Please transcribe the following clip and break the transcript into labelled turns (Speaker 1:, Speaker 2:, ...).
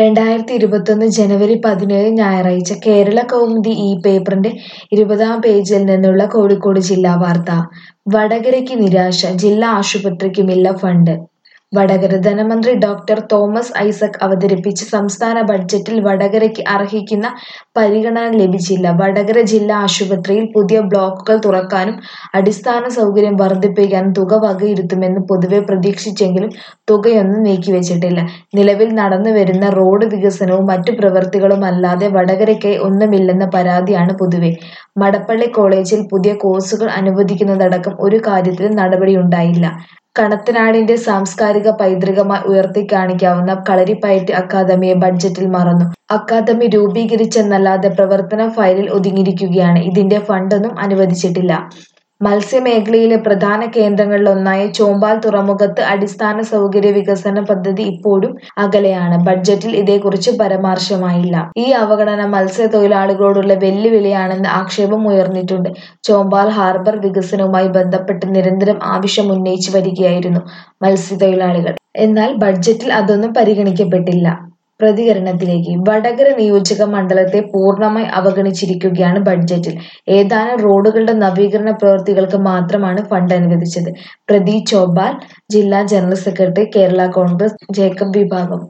Speaker 1: രണ്ടായിരത്തി ഇരുപത്തൊന്ന് ജനുവരി പതിനേഴ് ഞായറാഴ്ച കേരള കൗമുദി ഈ പേപ്പറിന്റെ ഇരുപതാം പേജിൽ നിന്നുള്ള കോഴിക്കോട് ജില്ലാ വാർത്ത വടകരയ്ക്ക് നിരാശ ജില്ലാ ആശുപത്രിക്കുമില്ല ഫണ്ട് വടകര ധനമന്ത്രി ഡോക്ടർ തോമസ് ഐസക് അവതരിപ്പിച്ച സംസ്ഥാന ബഡ്ജറ്റിൽ വടകരയ്ക്ക് അർഹിക്കുന്ന പരിഗണന ലഭിച്ചില്ല വടകര ജില്ലാ ആശുപത്രിയിൽ പുതിയ ബ്ലോക്കുകൾ തുറക്കാനും അടിസ്ഥാന സൗകര്യം വർദ്ധിപ്പിക്കാനും തുക വകയിരുത്തുമെന്ന് പൊതുവെ പ്രതീക്ഷിച്ചെങ്കിലും തുകയൊന്നും നീക്കിവച്ചിട്ടില്ല നിലവിൽ നടന്നുവരുന്ന റോഡ് വികസനവും മറ്റു പ്രവൃത്തികളുമല്ലാതെ വടകരയ്ക്കായി ഒന്നുമില്ലെന്ന പരാതിയാണ് പൊതുവെ മടപ്പള്ളി കോളേജിൽ പുതിയ കോഴ്സുകൾ അനുവദിക്കുന്നതടക്കം ഒരു കാര്യത്തിലും നടപടിയുണ്ടായില്ല കണത്തനാടിന്റെ സാംസ്കാരിക പൈതൃകമായി ഉയർത്തിക്കാണിക്കാവുന്ന കളരിപ്പയറ്റ് അക്കാദമിയെ ബഡ്ജറ്റിൽ മറന്നു അക്കാദമി രൂപീകരിച്ചെന്നല്ലാതെ പ്രവർത്തന ഫയലിൽ ഒതുങ്ങിയിരിക്കുകയാണ് ഇതിന്റെ ഫണ്ടൊന്നും അനുവദിച്ചിട്ടില്ല മത്സ്യമേഖലയിലെ പ്രധാന കേന്ദ്രങ്ങളിലൊന്നായ ചോമ്പാൽ തുറമുഖത്ത് അടിസ്ഥാന സൗകര്യ വികസന പദ്ധതി ഇപ്പോഴും അകലെയാണ് ബഡ്ജറ്റിൽ ഇതേക്കുറിച്ച് പരാമർശമായില്ല ഈ അവഗണന മത്സ്യത്തൊഴിലാളികളോടുള്ള വെല്ലുവിളിയാണെന്ന് ആക്ഷേപം ഉയർന്നിട്ടുണ്ട് ചോമ്പാൽ ഹാർബർ വികസനവുമായി ബന്ധപ്പെട്ട് നിരന്തരം ആവശ്യം ഉന്നയിച്ചു വരികയായിരുന്നു മത്സ്യത്തൊഴിലാളികൾ എന്നാൽ ബഡ്ജറ്റിൽ അതൊന്നും പരിഗണിക്കപ്പെട്ടില്ല പ്രതികരണത്തിലേക്ക് വടകര നിയോജക മണ്ഡലത്തെ പൂർണ്ണമായി അവഗണിച്ചിരിക്കുകയാണ് ബഡ്ജറ്റിൽ ഏതാനും റോഡുകളുടെ നവീകരണ പ്രവൃത്തികൾക്ക് മാത്രമാണ് ഫണ്ട് അനുവദിച്ചത് പ്രദീപ് ചോബാൽ ജില്ലാ general secretary Kerala Congress Jacob വിഭാഗം